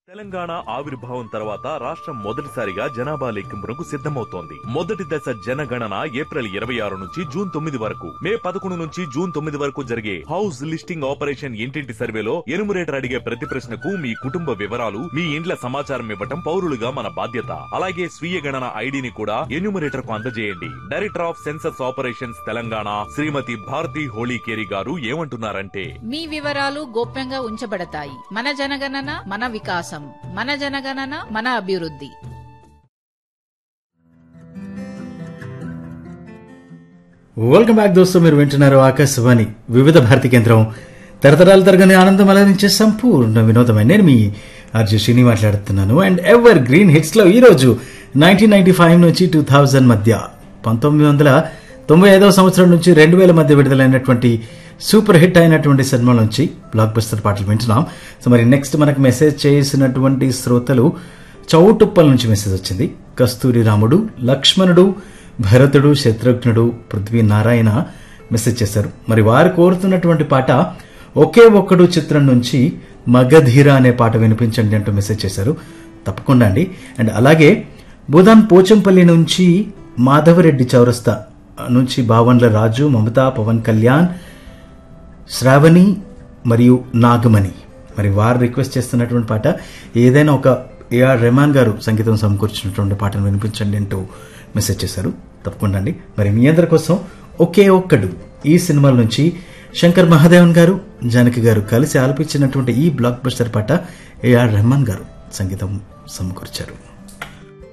తెలంగాణ ఆవిర్భావం తర్వాత రాష్ట్రం మొదటిసారిగా జనాభా లెక్కింపునకు సిద్ధమవుతోంది మొదటి దశ జనగణన ఏప్రిల్ ఇరవై ఆరు నుంచి జూన్ తొమ్మిది వరకు మే పదకొండు నుంచి జూన్ తొమ్మిది వరకు జరిగే హౌస్ లిస్టింగ్ ఆపరేషన్ ఇంటింటి సర్వేలో ఎనుమరేటర్ అడిగే ప్రతి ప్రశ్నకు మీ కుటుంబ వివరాలు మీ ఇండ్ల సమాచారం ఇవ్వటం పౌరులుగా మన బాధ్యత అలాగే స్వీయ గణన ఐడిని కూడా ఎన్యూమరేటర్ కు అందజేయండి director of census operations Telangana Shrimati Bharathi Holikeri garu ఏమంటున్నారంటే మీ వివరాలు గోప్యంగా ఉంచబడతాయి మన జనగణన మన వికాసం మన జనగణన మన అభివృద్ధి వెల్కమ్ బ్యాక్ దోస్తు మీరు వింటున్నారు ఆకాశవాణి వివిధ భారతి కేంద్రం తరతరాలు తరగని ఆనందం అలరించే సంపూర్ణ వినోదమైన నేను మీ ఆర్జే శ్రీని మాట్లాడుతున్నాను అండ్ ఎవర్ గ్రీన్ హిట్స్ లో ఈ రోజు నైన్టీన్ నైన్టీ ఫైవ్ నుంచి టూ థౌజండ్ మధ్య పంతొమ్మిది వందల తొంభై ఐదవ సంవత్సరం నుంచి రెండు వేల మధ్య విడుదలైనటువంటి సూపర్ హిట్ అయినటువంటి సినిమా నుంచి బ్లాక్ బస్టర్ పాటలు వింటున్నాం సో మరి నెక్స్ట్ మనకు మెసేజ్ చేసినటువంటి శ్రోతలు చౌటుప్పల్ నుంచి మెసేజ్ వచ్చింది కస్తూరి రాముడు లక్ష్మణుడు భరతుడు శత్రుఘ్నుడు పృథ్వీ నారాయణ మెసేజ్ చేశారు మరి వారు కోరుతున్నటువంటి పాట ఒకే ఒక్కడు చిత్రం నుంచి మగధీర అనే పాట వినిపించండి అంటూ మెసేజ్ చేశారు తప్పకుండా అండి అండ్ అలాగే బుధాన్ పోచంపల్లి నుంచి మాధవరెడ్డి చౌరస్తా నుంచి బావన్ల రాజు మమతా పవన్ కళ్యాణ్ శ్రావణి మరియు నాగమణి మరి వారు రిక్వెస్ట్ చేస్తున్నటువంటి పాట ఏదైనా ఒక ఏఆర్ రెహమాన్ గారు సంగీతం సమకూర్చినటువంటి పాటను వినిపించండి అంటూ మెసేజ్ చేశారు తప్పకుండా అండి మరి మీ అందరి కోసం ఒకే ఒక్కడు ఈ సినిమాల నుంచి శంకర్ మహాదేవన్ గారు జానకి గారు కలిసి ఆలపించినటువంటి ఈ బ్లాక్ బస్టర్ పాట ఏఆర్ రెహమాన్ గారు సంగీతం సమకూర్చారు